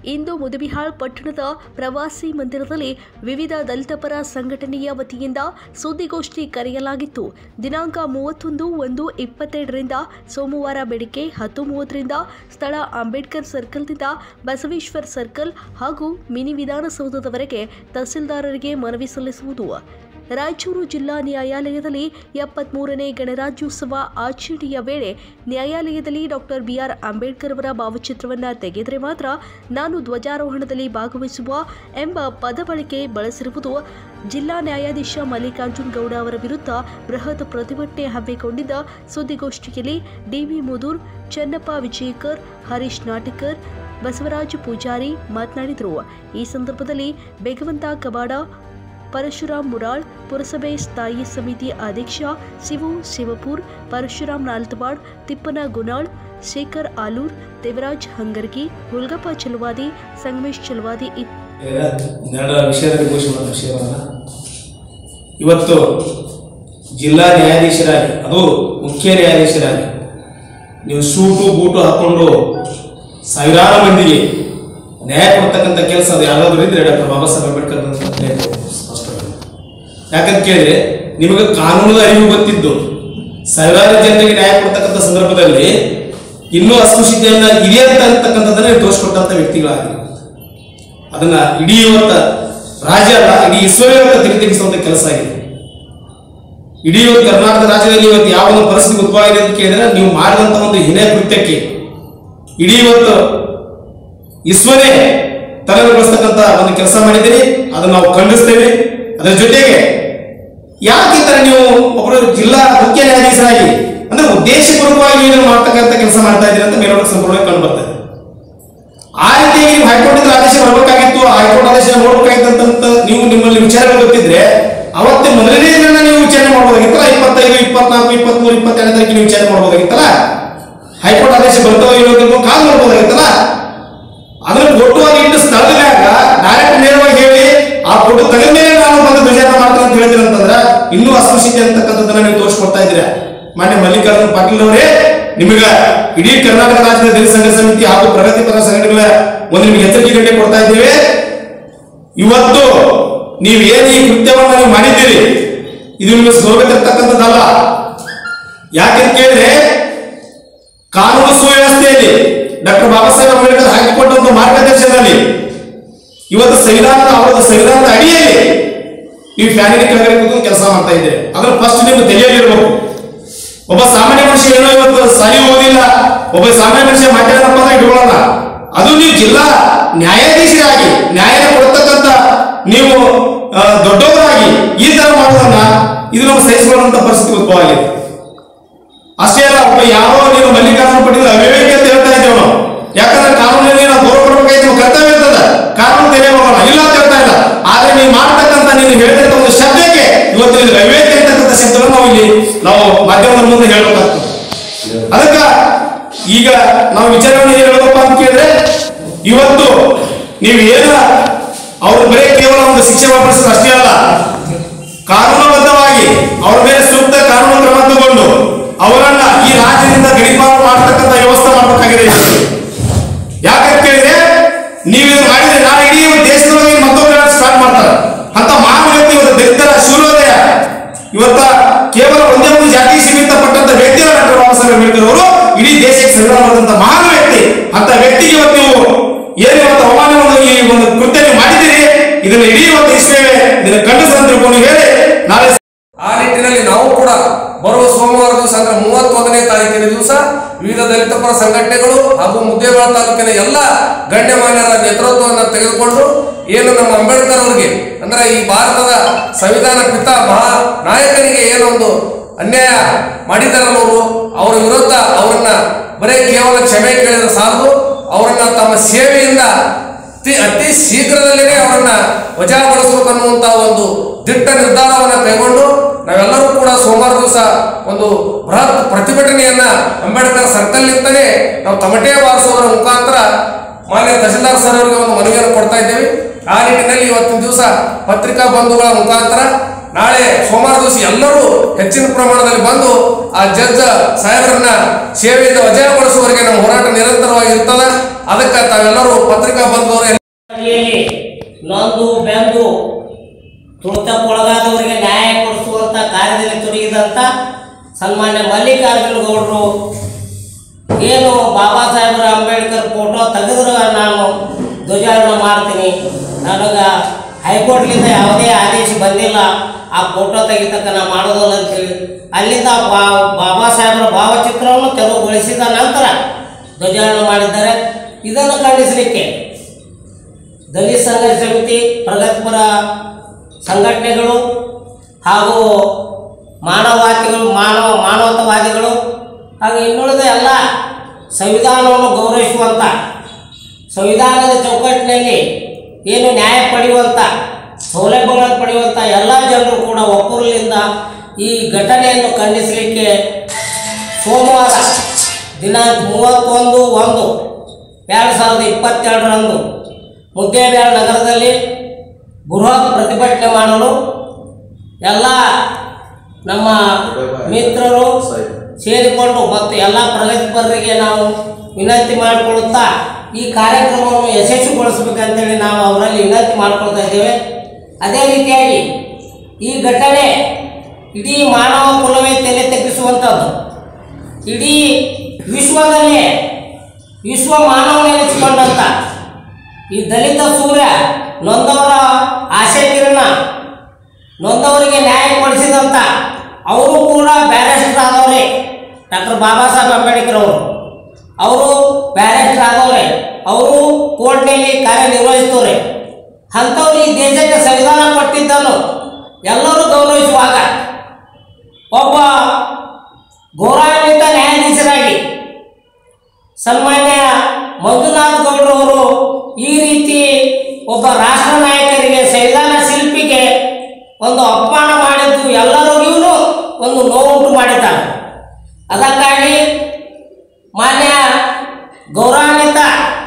ಇಂದು ಮುದಬಿಹಾಳ್ ಪಟ್ಟಣದ ಪ್ರವಾಸಿ ಮಂದಿರದಲ್ಲಿ ವಿವಿಧ ದಲಿತ ಪರ ಸಂಘಟನೆಯ ವತಿಯಿಂದ ಸುದ್ದಿಗೋಷ್ಠಿ ಕರೆಯಲಾಗಿತ್ತು ದಿನಾಂಕ ಮೂವತ್ತೊಂದು ಒಂದು ಇಪ್ಪತ್ತೆರಡರಿಂದ ಸೋಮವಾರ ಬೆಳಿಗ್ಗೆ ಹತ್ತು ಮೂವತ್ತರಿಂದ ಸ್ಥಳ ಅಂಬೇಡ್ಕರ್ ಸರ್ಕಲ್ನಿಂದ ಬಸವೇಶ್ವರ್ ಸರ್ಕಲ್ ಹಾಗೂ ಮಿನಿ ವಿಧಾನಸೌಧದವರೆಗೆ ತಹಸೀಲ್ದಾರರಿಗೆ ಮನವಿ ಸಲ್ಲಿಸುವುದು ರಾಯಚೂರು ಜಿಲ್ಲಾ ನ್ಯಾಯಾಲಯದಲ್ಲಿ ಎಪ್ಪತ್ಮೂರನೇ ಗಣರಾಜ್ಯೋತ್ಸವ ಆಚರಣೆಯ ವೇಳೆ ನ್ಯಾಯಾಲಯದಲ್ಲಿ ಡಾಕ್ಟರ್ ಬಿಆರ್ ಅಂಬೇಡ್ಕರ್ ಅವರ ಭಾವಚಿತ್ರವನ್ನು ತೆಗೆದರೆ ಮಾತ್ರ ನಾನು ಧ್ವಜಾರೋಹಣದಲ್ಲಿ ಭಾಗವಹಿಸುವ ಎಂಬ ಪದ ಬಳಕೆ ಬಳಸಿರುವುದು ಜಿಲ್ಲಾ ನ್ಯಾಯಾಧೀಶ ಮಲ್ಲಿಕಾರ್ಜುನ್ ಗೌಡ ಅವರ ವಿರುದ್ಧ ಬೃಹತ್ ಪ್ರತಿಭಟನೆ ಹಮ್ಮಿಕೊಂಡಿದ್ದ ಸುದ್ದಿಗೋಷ್ಠಿಯಲ್ಲಿ ಡಿವಿ ಮುದೂರ್ ಚೆನ್ನಪ್ಪ ವಿಜಯಕರ್ ಹರೀಶ್ ನಾಟಿಕರ್ ಬಸವರಾಜ್ ಪೂಜಾರಿ ಮಾತನಾಡಿದರು ಈ ಸಂದರ್ಭದಲ್ಲಿ ಬೇಗವಂತ ಕಬಾಡ ಪರಶುರಾಮ್ ಮುರಾಳ್ ಪುರಸಭೆ ಸ್ಥಾಯಿ ಸಮಿತಿ ಅಧ್ಯಕ್ಷ ಶಿವು ಶಿವಪುರ್ ಪರಶುರಾಮ್ ನಾಲ್ತವಾಡ್ ತಿಪ್ಪನ ಗುನಾಳ್ ಶೇಖರ್ ಆಲೂರ್ ದೇವರಾಜ್ ಹಂಗರ್ಗಿ ಹುಲ್ಗಪ್ಪ ಚಲವಾದಿ ಸಂಗಮೇಶ್ ಚಲವಾದಿ ಇತ್- ಇನ್ನೆರಡು ವಿಷಯದಲ್ಲಿ ಘೋಷಣೆ ವಿಷಯವನ್ನ ಇವತ್ತು ಜಿಲ್ಲಾ ನ್ಯಾಯಾಧೀಶರಾಗಿ ಅದು ಮುಖ್ಯ ನ್ಯಾಯಾಧೀಶರಾಗಿ ನೀವು ಸೂಟು ಬೂಟು ಹಾಕೊಂಡು ಸಾವಿರಾರು ಮಂದಿಗೆ ನ್ಯಾಯ ಕೊಡ್ತಕ್ಕಂಥ ಕೆಲಸ ಅದು ಯಾರಾದ್ರೂ ಇದ್ರೆ ಡಾಕ್ಟರ್ ಬಾಬಾ ಸಾಹೇಬ್ ಅಂಬೇಡ್ಕರ್ ಅಂತಲೇ ಸ್ಪಷ್ಟವಾಗಿ ಯಾಕಂತ ಕೇಳಿದ್ರೆ ನಿಮಗೆ ಕಾನೂನದ ಅರಿವು ಗೊತ್ತಿದ್ದು ಸಾವಿರಾರು ಜನರಿಗೆ ನ್ಯಾಯ ಕೊಡ್ತಕ್ಕಂಥ ಸಂದರ್ಭದಲ್ಲಿ ಇನ್ನೂ ಅಸ್ಪೃಶ್ಯತೆಯನ್ನ ಇದೆ ಅಂತ ಅಂತಕ್ಕಂಥದ್ದನ್ನೇ ತೋರಿಸ್ಕೊಟ್ಟಂಥ ವ್ಯಕ್ತಿಗಳಾಗಿವೆ ಅದನ್ನ ಇಡೀ ಇವತ್ತ ರಾಜ್ಯ ಅಲ್ಲ ಇಡೀ ವಿಶ್ವವೇ ಇವತ್ತು ತೆಗೆ ತೆಗೆಸುವಂತ ಕೆಲಸ ಆಗಿದೆ ಇಡೀ ಇವತ್ತು ಕರ್ನಾಟಕ ರಾಜ್ಯದಲ್ಲಿ ಇವತ್ತು ಯಾವ ಒಂದು ಪರಿಸ್ಥಿತಿ ಉದ್ಭವ ಆಗಿದೆ ಅಂತ ಕೇಳಿದ್ರೆ ನೀವು ಮಾಡಿದಂತ ಒಂದು ಹಿನೇ ಕೃತ್ಯಕ್ಕೆ ಇಡೀ ಇವತ್ತು ವಿಶ್ವನೇ ತಲೆಗೊಳಿಸ್ತಕ್ಕಂಥ ಒಂದು ಕೆಲಸ ಮಾಡಿದ್ದೀರಿ ಅದನ್ನ ನಾವು ಖಂಡಿಸ್ತೇವೆ ಅದರ ಜೊತೆಗೆ ಯಾಕೆ ಈ ತರ ನೀವು ಒಬ್ಬರು ಜಿಲ್ಲಾ ಮುಖ್ಯ ನ್ಯಾಯಾಧೀಶರಾಗಿ ಅಂದ್ರೆ ಉದ್ದೇಶಪೂರ್ವಕವಾಗಿ ನೀವು ಮಾಡ್ತಕ್ಕಂಥ ಕೆಲಸ ಮಾಡ್ತಾ ಇದ್ದೀರಿ ಅಂತ ಮೇಲ್ನೋಟಕ್ಕೆ ಸಂಪೂರ್ಣವಾಗಿ ಕಂಡು ಬರ್ತದೆ ಆ ರೀತಿಯಾಗಿ ನೀವು ಹೈಕೋರ್ಟ್ ಆದೇಶ ಬರಬೇಕಾಗಿತ್ತು ಆ ಹೈಕೋರ್ಟ್ ಆದೇಶ ನೋಡ್ಬೇಕಾಗಿತ್ತು ಅಂತ ನೀವು ನಿಮ್ಮಲ್ಲಿ ವಿಚಾರಗಳು ಗೊತ್ತಿದ್ರೆ ಅವತ್ತೇ ಮೊದಲನೇ ದಿನ ನೀವು ವಿಚಾರಣೆ ಮಾಡಬಹುದಾಗಿತ್ತಲ್ಲ ಇಪ್ಪತ್ತೈದು ಇಪ್ಪತ್ನಾಲ್ಕು ಇಪ್ಪತ್ಮೂರು ಇಪ್ಪತ್ತೆರಡು ತಾರೀಕು ನೀವು ವಿಚಾರಣೆ ಮಾಡಬಹುದಾಗಿತ್ತಲ್ಲ ಹೈಕೋರ್ಟ್ ಆದೇಶ ಬರ್ತಾವ ಇರೋದಕ್ಕೂ ಕಾಲ್ ಮಾಡಬಹುದಾಗಿತ್ತಲ್ಲ ಅದನ್ನ ಫೋಟೋವಾಗಿ ಇಟ್ಟು ಸ್ಥಳದ ಮ್ಯಾಗ ಡೈರೆಕ್ಟ್ ನೇರವಾಗಿ ಹೇಳಿ ಆ ಫೋಟೋ ತೆಗೆದ ಮೇಲೆ ನಾನು ಬಂದು ಧ್ವಜಾರೋಹಣ ಮಾಡ್ತೀನಿ ಅಂತ ಹೇಳಿದ್ರೆ ಅಂತಂದ್ರ ಇನ್ನೂ ಅಸ್ಪೃಶ್ಯತೆ ಅಂತಕ್ಕಂಥದ್ದನ್ನ ನೀವು ತೋರಿಸ್ಕೊಡ್ತಾ ಇದ್ದೀರಾ ಮಾನ್ಯ ಮಲ್ಲಿಕಾರ್ಜುನ ಪಾಟೀಲ್ ಅವರೇ ನಿಮಗ ಇಡೀ ಕರ್ನಾಟಕ ರಾಜ್ಯದ ದಲಿತ ಸಂಘ ಸಮಿತಿ ಹಾಗೂ ಪ್ರಗತಿಪರ ಸಂಘಟನೆಗಳ ಒಂದು ನಿಮಗೆ ಎಚ್ಚರಿಕೆ ಗಂಟೆ ಕೊಡ್ತಾ ಇದ್ದೇವೆ ಇವತ್ತು ನೀವು ಏನು ಈ ಕೃತ್ಯವನ್ನ ನೀವು ಮಾಡಿದ್ದೀರಿ ಇದು ನಿಮಗೆ ಸೋಗತಿರ್ತಕ್ಕಂಥದ್ದಲ್ಲ ಯಾಕೆಂತ ಕೇಳಿದ್ರೆ ಕಾನೂನು ಸುವ್ಯವಸ್ಥೆಯಲ್ಲಿ ಡಾಕ್ಟರ್ ಬಾಬಾ ಸಾಹೇಬ್ ಅಂಬೇಡ್ಕರ್ ಹಾಕಿಕೊಟ್ಟ ಒಂದು ಮಾರ್ಗದರ್ಶನದಲ್ಲಿ ಇವತ್ತು ಸಂವಿಧಾನದ ಅವರ ಸಂವಿಧಾನದ ಅಡಿಯಲ್ಲಿ ನೀವು ಫ್ಯಾಮಿಲಿ ಕೆಳಗಡೆ ಕೂತ್ಕೊಂಡು ಕೆಲಸ ಮಾಡ್ತಾ ಇದ್ದೀರಿ ಅದ್ರ ಫಸ್ಟ್ ನಿಮ್ಮ ತಲೆಯಲ್ಲಿರ್ಬೇಕು ಒಬ್ಬ ಸಾಮಾನ್ಯ ಮನುಷ್ಯ ಏನೋ ಇವತ್ತು ಸಾಲಿ ಓದಿಲ್ಲ ಒಬ್ಬ ಸಾಮಾನ್ಯ ಮನುಷ್ಯ ಮಾತಾಡಪ್ಪ ಅಂದ್ರೆ ಇಟ್ಕೊಳ್ಳಲ್ಲ ಅದು ನೀವು ಜಿಲ್ಲಾ ನ್ಯಾಯಾಧೀಶರಾಗಿ ನ್ಯಾಯ ಕೊಡ್ತಕ್ಕಂಥ ನೀವು ಆ, ದೊಡ್ಡವರಾಗಿ ಈ ತರ ಮಾಡೋದನ್ನ ಇದು ನಮ್ಮ ಸಹಿಸಿಕೊಳ್ಳುವಂತ ಪರಿಸ್ಥಿತಿ ಉದ್ಭವ ಆಗಿದೆ ಅಷ್ಟೇ ಅಲ್ಲ ಒಬ್ಬ ಯಾರೋ ನೀನು ಮಲ್ಲಿಕಾರ್ಜುನ ಪಟ್ಟಿದ ಅವಿವೇಕ ಅಂತ ಹೇಳ್ತಾ ಇದ್ದೇವೆ ನಾವು ಯಾಕಂದ್ರೆ ಕಾನೂನಲ್ಲಿ ನಾವು ಗೌರವ ಕೊಡಬೇಕಾಗಿ ನಮ್ಮ ಕರ್ತವ್ಯ ಇರ್ತದ ಕಾನೂನು ತೆರೆ ಹೋಗೋಣ ಇಲ್ಲ ಅಂತ ಹೇಳ್ತಾ ಇಲ್ಲ ಆದ್ರೆ ನೀವು ಮಾಡ್ತಕ್ಕಂಥ ನೀನು ಹೇಳಿದಂತ ಒಂದು ಶಬ್ದಕ್ಕೆ ಇವತ್ತು ಇದು ಅವಿವೇಕ ಅಂತಕ್ಕಂಥ ಶಬ್ದವನ್ನು ನಾವು ಇಲ್ಲಿ ನಾವು ಮಾಧ್ಯಮದ ಮುಂದೆ ಹೇಳ್ಬೇಕಾಗ್ತದೆ ಅದಕ್ಕ ಈಗ ನಾವು ವಿಚಾರವನ್ನು ಏನ್ ಹೇಳ್ಬೇಕಪ್ಪ ಅಂತ ಕೇಳಿದ್ರೆ ಇವತ್ತು ನೀವು ಏನ ಅವ್ರು ಬರೀ ಕೇವಲ ಒಂದು ಶಿಕ್ಷೆ ವಾಪಸ್ ಅಷ್ಟೇ ಅಲ್ಲ ಕಾನೂನುಬದ್ಧವಾಗಿ ಅವರ ಮೇಲೆ ಸೂಕ್ತ ಕಾನೂನು ಕ್ರಮ ತಗೊಂಡು ಅವರನ್ನ ಈ ರಾಜ್ಯದಿಂದ ಗಡಿಪಾರು ಮಾಡತಕ್ಕಂಥ ವ್ಯವಸ್ಥೆ ಮಾಡಬೇಕಾಗಿದೆ ಯಾಕಂತ ಕೇಳಿದ್ರೆ ನೀವು ಇದು ಮಾಡಿದ್ರೆ ನಾಳೆ ಇಡೀ ಒಂದು ದೇಶದೊಳಗೆ ಮತ್ತೊಬ್ಬರ ಸ್ಟಾರ್ಟ್ ಮಾಡ್ತಾರೆ ಅಂತ ಮಾನವೀಯತೆ ಇವತ್ತು ದಲಿತರ ಶೂರೋದಯ ಇವತ್ತ ಕೇವಲ ಒಂದೇ ಒಂದು ಜಾತಿ ಸೀಮಿತ ಪಟ್ಟಂತ ವ್ಯಕ್ತಿ ಡಾಕ್ಟರ್ ಬಾಬಾ ಸಾಹೇಬ್ ಅಂಬೇಡ್ಕರ್ ಅವರು ಇಡೀ ದೇಶಕ್ಕೆ ಸಂವಿಧಾನ ಮಾಡಿದಂತ ಮಹಾನ್ ವ್ಯಕ್ತಿ ಅಂತ ವ್ಯಕ್ತಿಗೆ ಇವತ್ತು ನೀವು ಏನು ಇವತ್ತು ಅವಮಾನವನ್ನು ಈ ಒಂದು ಕೃತ್ಯ ನೀವು ಮಾಡಿದ್ದೀರಿ ಇದನ್ನ ಇಡೀ ಒಂದು ಇಸ್ವೇವೆ ಇದನ್ನ ಖಂಡಿಸಲು ತಿಳ್ಕೊಂಡು ಹೇಳಿ ನಾಳೆ ಆ ನಿಟ್ಟಿನಲ್ಲಿ ನಾವು ಕೂಡ ಬರುವ ಸೋಮವಾರ ದಿವಸ ಅಂದ್ರೆ ಮೂವತ್ತೊಂದನೇ ತಾರೀಕಿನ ದಿವಸ ವಿವಿಧ ದಲಿತ ಪರ ಸಂಘಟನೆಗಳು ಹಾಗೂ ಮುದ್ದೇಬೇಳ ತಾಲೂಕಿನ ಎಲ್ಲ ಗಣ್ಯಮಾನ್ಯರ ನೇತೃತ್ವವನ್ನು ತೆಗೆದುಕೊಂಡು ಏನು ನಮ್ಮ ಅಂಬೇಡ್ಕರ್ ಅವರಿಗೆ ಅಂದ್ರೆ ಈ ಭಾರತದ ಸಂವಿಧಾನ ಪಿತ ಮಹಾ ನಾಯಕನಿಗೆ ಏನೊಂದು ಅನ್ಯಾಯ ಮಾಡಿದಾರಲ್ಲ ಅವರು ಅವರ ವಿರುದ್ಧ ಅವರನ್ನ ಬರೇ ಕೇವಲ ಕ್ಷಮೆ ಕೇಳಿದ್ರೆ ಸಾಲದು ಅವರನ್ನ ತಮ್ಮ ಸೇವೆಯಿಂದ ಅತಿ ಅತಿ ಶೀಘ್ರದಲ್ಲೇ ಅವರನ್ನ ವಜಾಗೊಳಿಸಬೇಕು ಅನ್ನುವಂತ ಒಂದು ದಿಟ್ಟ ನಿರ್ಧಾರವನ್ನು ಕೈಗೊಂಡು ನಾವೆಲ್ಲರೂ ಕೂಡ ಸೋಮವಾರ ದಿವಸ ಒಂದು ಬೃಹತ್ ಪ್ರತಿಭಟನೆಯನ್ನ ಅಂಬೇಡ್ಕರ್ ಸರ್ಕಲ್ ನಿಂತಲೇ ನಾವು ತಮಟೆ ಬಾರಿಸುವುದರ ಮುಖಾಂತರ ಮಾನ್ಯ ತಹಸೀಲ್ದಾರ್ ಸರ್ ಅವರಿಗೆ ಒಂದು ಮನವಿಯನ್ನು ಕೊಡ್ತಾ ಇದ್ದೇವೆ ಆ ನಿಟ್ಟಿನಲ್ಲಿ ಇವತ್ತಿನ ದಿವಸ ಪತ್ರಿಕಾ ಬಂಧುಗಳ ಮುಖಾಂತರ ನಾಳೆ ಸೋಮವಾರ ದಿವಸ ಎಲ್ಲರೂ ಹೆಚ್ಚಿನ ಪ್ರಮಾಣದಲ್ಲಿ ಬಂದು ಆ ಜಡ್ಜ್ ಸಾಹೇಬರನ್ನ ಸೇವೆಯಿಂದ ವಜಾಗೊಳಿಸುವವರೆಗೆ ನಮ್ಮ ಹೋರಾಟ ನಿರಂತರವಾಗಿ ಇರ್ತದ ಅದಕ್ಕೆ ತಾವೆಲ್ಲರೂ ಪತ್ರಿಕಾ ಬಂಧುವರು ಅಡಿಯಲ್ಲಿ ನೊಂದು ಬೆಂದು ತುಳಿತಕ್ಕೊಳಗಾದವರಿಗೆ ನ್ಯಾಯ ಕೊಡಿಸುವಂತ ಕಾರ್ಯದಲ್ಲಿ ತೊಡಗಿದಂತ ಸನ್ಮಾನ್ಯ ಮಲ್ಲಿಕಾರ್ಜುನ ಗೌಡರು ಏನು ಬಾಬಾ ಸಾಹೇಬರ ಅಂಬೇಡ್ಕರ್ ಫೋಟೋ ತೆಗೆದ್ರೆ ನಾನು ಧ್ವಜಾರೋಹಣ ಮಾಡ್ತೀನಿ ನನಗೆ ಹೈಕೋರ್ಟ್ಲಿಂದ ಯಾವುದೇ ಆದೇಶ ಬಂದಿಲ್ಲ ಆ ಫೋಟೋ ತೆಗಿತಕ್ಕ ನಾ ಮಾಡೋದಲ್ಲ ಅಂತೇಳಿ ಅಲ್ಲಿಂದ ಬಾ ಬಾಬಾ ಸಾಹೇಬರ ಭಾವಚಿತ್ರವನ್ನು ತೆರವುಗೊಳಿಸಿದ ನಂತರ ಧ್ವಜಾರೋಹಣ ಮಾಡಿದ್ದಾರೆ ಇದನ್ನು ಖಂಡಿಸಲಿಕ್ಕೆ ದಲಿತ ಸಂಘರ್ಷ ಸಮಿತಿ ಪ್ರಗತಿಪರ ಸಂಘಟನೆಗಳು ಹಾಗೂ ಮಾನವವಾದಿಗಳು ಮಾನವ ಮಾನವತಾವಾದಿಗಳು ಹಾಗೂ ಇನ್ನುಳಿದ ಎಲ್ಲ ಸಂವಿಧಾನವನ್ನು ಗೌರವಿಸುವಂಥ ಸಂವಿಧಾನದ ಚೌಕಟ್ಟಿನಲ್ಲಿ ಏನು ನ್ಯಾಯ ಪಡೆಯುವಂಥ ಸೌಲಭ್ಯಗಳನ್ನು ಪಡೆಯುವಂಥ ಎಲ್ಲ ಜನರು ಕೂಡ ಒಕ್ಕೂರಲಿಂದ ಈ ಘಟನೆಯನ್ನು ಖಂಡಿಸಲಿಕ್ಕೆ ಸೋಮವಾರ ದಿನಾಂಕ ಮೂವತ್ತೊಂದು ಒಂದು ಎರಡು ಸಾವಿರದ ಇಪ್ಪತ್ತೆರಡರಂದು ಮುದ್ದೇಬೇಳ ನಗರದಲ್ಲಿ ಬೃಹತ್ ಪ್ರತಿಭಟನೆ ಮಾಡಲು ಎಲ್ಲ ನಮ್ಮ ಮಿತ್ರರು ಸೇರಿಕೊಂಡು ಮತ್ತು ಎಲ್ಲ ಪ್ರಗತಿಪರರಿಗೆ ನಾವು ವಿನಂತಿ ಮಾಡಿಕೊಳ್ಳುತ್ತಾ ಈ ಕಾರ್ಯಕ್ರಮವನ್ನು ಯಶಸ್ವಿಗೊಳಿಸಬೇಕಂತೇಳಿ ನಾವು ಅವರಲ್ಲಿ ವಿನಂತಿ ಮಾಡಿಕೊಳ್ತಾ ಇದ್ದೇವೆ ಅದೇ ರೀತಿಯಾಗಿ ಈ ಘಟನೆ ಇಡೀ ಮಾನವ ಕುಲವೇ ತಲೆ ತಗ್ಗಿಸುವಂಥದ್ದು ಇಡೀ ವಿಶ್ವದಲ್ಲೇ ವಿಶ್ವ ಮಾನವ ನೆನೆಸಿಕೊಂಡಂಥ ಈ ದಲಿತ ಸೂರ್ಯ ನೊಂದವರ ಆಶೆ ಕಿರಣ ನೊಂದವರಿಗೆ ನ್ಯಾಯ ಕೊಡಿಸಿದಂಥ ಅವರು ಕೂಡ ಬ್ಯಾರಿಸ್ಟರ್ ಆದವರೇ ಡಾಕ್ಟರ್ ಬಾಬಾ ಸಾಹೇಬ್ ಅಂಬೇಡ್ಕರ್ ಅವರು ಅವರು ಬ್ಯಾರಿಸ್ಟರ್ ಆದವರೇ ಅವರು ಕೋರ್ಟ್ನಲ್ಲಿ ಕಾರ್ಯನಿರ್ವಹಿಸ್ತವ್ರೆ ಅಂಥವ್ರು ಈ ದೇಶಕ್ಕೆ ಸಂವಿಧಾನ ಕೊಟ್ಟಿದ್ದನ್ನು ಎಲ್ಲರೂ ಗೌರವಿಸುವಾಗ ಒಬ್ಬ ಗೌರವಾನ್ವಿತ ನ್ಯಾಯಾಧೀಶರಾಗಿ ಸನ್ಮಾನ್ಯ ಮಂಜುನಾಥ್ ಗೌಡ್ರವರು ಈ ರೀತಿ ಒಬ್ಬ ರಾಷ್ಟ್ರ ನಾಯಕರಿಗೆ ಸಂವಿಧಾನ ಶಿಲ್ಪಿಗೆ ಒಂದು ಅಪಮಾನ ಮಾಡಿದ್ದು ಎಲ್ಲರಿಗೂ ಒಂದು ನೋವುಂಟು ಮಾಡಿದ್ದಾರೆ ಅದಕ್ಕಾಗಿ ಮಾನ್ಯ ಗೌರವಾನ್ವಿತ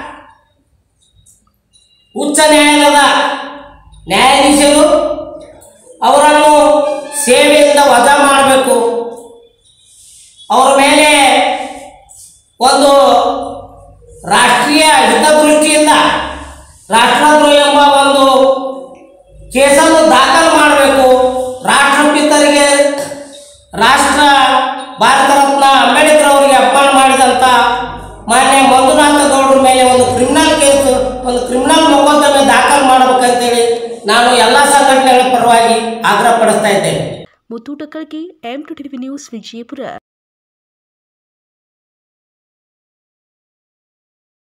ಉಚ್ಚ ನ್ಯಾಯಾಲಯದ ನ್ಯಾಯಾಧೀಶರು ಅವರನ್ನು ಸೇವೆಯಿಂದ ವಜಾ ಮಾಡಬೇಕು ಅವರ ಮೇಲೆ ಒಂದು ರಾಷ್ಟ್ರೀಯ ಹಿತದೃಷ್ಟಿಯಿಂದ ರಾಷ್ಟ್ರದ್ರೋಹ ಎಂಬ ಒಂದು ಕೇಸನ್ನು ದಾಖಲು ಮಾಡಬೇಕು ರಾಷ್ಟ್ರಪಿತರಿಗೆ ರಾಷ್ಟ್ರ ಭಾರತ ರತ್ನ ಅಂಬೇಡ್ಕರ್ ಅವರಿಗೆ ಅಪಮಾನ ಮಾಡಿದಂಥ ಮಾನ್ಯ ಮಂಜುನಾಥ ಗೌಡ್ರ ಮೇಲೆ ಒಂದು ಕ್ರಿಮಿನಲ್ ಕೇಸ್ ಒಂದು ಕ್ರಿಮಿನಲ್ ಮೊಕದ್ದಮೆ ದಾಖಲು ಮಾಡಬೇಕಂತೇಳಿ ನಾನು ಎಲ್ಲ ಸಂಘಟನೆಗಳ ಪರವಾಗಿ ಆಗ್ರಹ ಪಡಿಸ್ತಾ ಇದ್ದೇನೆ Muthuta Kalgi M two TV news Vijayapura